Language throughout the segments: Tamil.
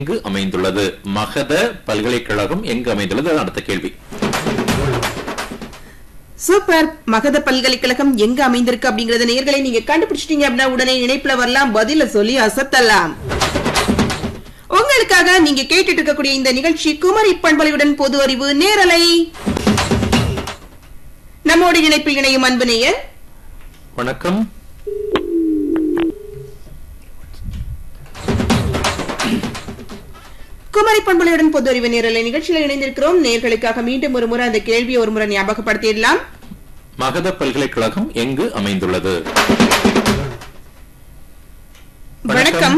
எங்கு அமைந்துள்ளது மகத பல்கலைக்கழகம் எங்கு அமைந்துள்ளது அது அடுத்த கேள்வி சூப்பர் மகத பல்கலைக்கழகம் எங்க அமைந்திருக்கு அப்படிங்கறத நேர்களை நீங்க கண்டுபிடிச்சிட்டீங்க அப்படின்னா உடனே இணைப்புல வரலாம் பதில சொல்லி அசத்தலாம் உங்களுக்காக நீங்க கேட்டுட்டு இருக்கக்கூடிய இந்த நிகழ்ச்சி குமரி பண்பலையுடன் பொது அறிவு நேரலை நம்மோடு இணைப்பில் இணையும் அன்பு நேயர் வணக்கம் குமரி பண்பலையுடன் பொது அறிவு நேரலை நிகழ்ச்சியில் இணைந்திருக்கிறோம் நேர்களுக்காக மீண்டும் ஒரு முறை அந்த கேள்வியை ஒரு முறை ஞாபகப்படுத்திடலாம் மகத பல்கலைக்கழகம் எங்கு அமைந்துள்ளது வணக்கம். வணக்கம்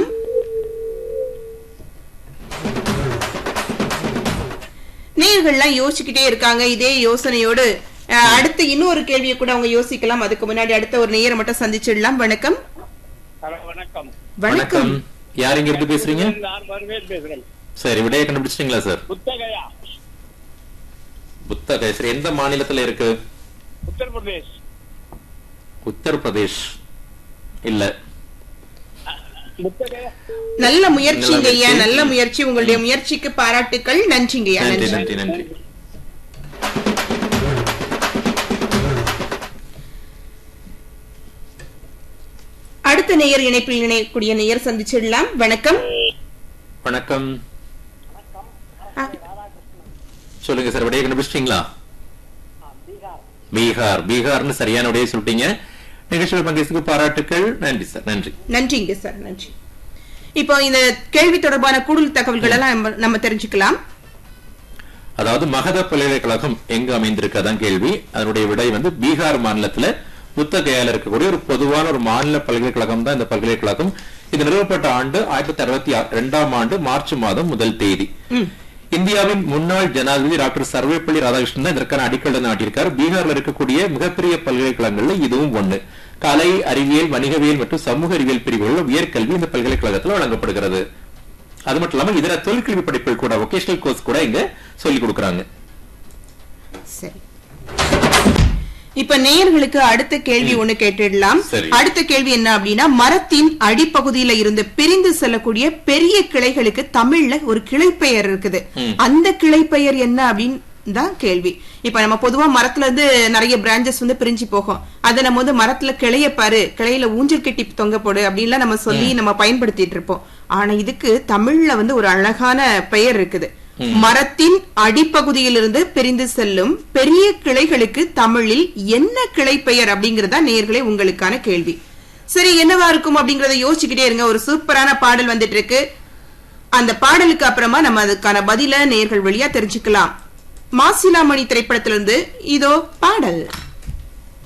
நேயர்கள்லாம் யோசிச்சுக்கிட்டே இருக்காங்க இதே யோசனையோடு அஹ், அடுத்து இன்னொரு கேள்வியை கூட அவங்க யோசிக்கலாம் அதுக்கு முன்னாடி அடுத்த ஒரு நேயரை மட்டும் சந்திச்சிடலாம் வணக்கம் ஹலோ வணக்கம் வணக்கம் யார் இங்க இருந்து பேசுறீங்க நான் வருவேன் பேசுறேன் சரி விடையை கண்டுபிடிச்சிட்டீங்களா சார் புத்தகையா புத்தக சரி எந்த மாநிலத்துல இருக்கு உத்தரப்பிரதேஷ் உத்தரப்பிரதேஷ் இல்ல புத்தகையா நல்ல முயற்சிங்க ஐயா முயற்சி. நல்ல முயற்சி உங்களுடைய முயற்சிக்கு பாராட்டுக்கள் நன்றிங்க ஐயா நன்றி நன்றி நன்றி நன்றி அடுத்த நேயர் இணைப்பில் இணையக்கூடிய நேயர் சந்திச்சிடலாம் வணக்கம் வணக்கம் ஆ, சொல்லுங்க சார் விடையை கண்டுபிடிச்சிட்டீங்களா பீகார் பீகார்னு சரியான விடையை சொல்லிட்டீங்க நிகழ்ச்சியில் பங்கேற்றதுக்கு பாராட்டுக்கள் நன்றி சார் நன்றி நன்றிங்க சார் நன்றி இப்போ இந்த கேள்வி தொடர்பான கூடுதல் தகவல்கள் எல்லாம் நம்ம- நம்ம தெரிஞ்சுக்கலாம் அதாவது மகத பல்கலைக்கழகம் எங்கு அமைந்திருக்கு அதான் கேள்வி அதனுடைய விடை வந்து பீகார் மாநிலத்துல புத்தகையால இருக்கக்கூடிய ஒரு பொதுவான ஒரு மாநில பல்கலைக்கழகம் தான் இந்த பல்கலைக்கழகம் இது நிறுவப்பட்ட ஆண்டு ஆயிரத்தி தொள்ளாயிரத்தி அறுபத்தி ஆ- இரண்டாம் ஆண்டு மார்ச் மாதம் முதல் தேதி இந்தியாவின் முன்னாள் ஜனாதிபதி டாக்டர் சர்வேப்பள்ளி ராதாகிருஷ்ணன் தான் இதற்கான அடிக்கல் நாட்டியிருக்கார் பீகார்ல இருக்கக்கூடிய மிகப்பெரிய பல்கலைக்கழகங்கள்ல இதுவும் ஒண்ணு கலை அறிவியல் வணிகவியல் மற்றும் சமூக அறிவியல் பிரிவுகளில் உயர்கல்வி இந்த பல்கலைக்கழகத்தில் வழங்கப்படுகிறது அது மட்டும் இல்லாம இதர தொழிற்கல்வி படிப்புகள் கூட வொகேஷனல் கோர்ஸ் கூட இங்க சொல்லி கொடுக்கறாங்க சரி இப்ப நேயர்களுக்கு அடுத்த கேள்வி ஒண்ணு கேட்டுடலாம் சரி. அடுத்த கேள்வி என்ன அப்படின்னா மரத்தின் அடிப்பகுதியில இருந்து பிரிந்து செல்லக்கூடிய பெரிய கிளைகளுக்கு தமிழ்ல ஒரு கிளைப்பெயர் இருக்குது ம். அந்த கிளைப்பெயர் என்ன அப்படின்னு தான் கேள்வி இப்ப நம்ம பொதுவா மரத்துல இருந்து நிறைய பிரான்ச்சஸ் வந்து பிரிஞ்சு போகும் அதை நம்ம வந்து மரத்துல கிளைய பாரு கிளையில ஊஞ்சல் கட்டி தொங்க போடு அப்படின்லாம் நம்ம சொல்லி நம்ம பயன்படுத்திட்டு இருப்போம் ஆனா இதுக்கு தமிழ்ல வந்து ஒரு அழகான பெயர் இருக்குது மரத்தின் அடிப்பகுதியிலிருந்து பிரிந்து செல்லும் பெரிய கிளைகளுக்கு தமிழில் என்ன கிளை பெயர் அப்படிங்கறதா நேர்களே உங்களுக்கான கேள்வி சரி என்னவா இருக்கும் அப்படிங்கறத யோசிச்சுக்கிட்டே இருங்க ஒரு சூப்பரான பாடல் வந்துட்டு இருக்கு அந்த பாடலுக்கு அப்புறமா நம்ம அதுக்கான பதில நேர்கள் வழியா தெரிஞ்சுக்கலாம் மாசிலாமணி திரைப்படத்திலிருந்து இதோ பாடல்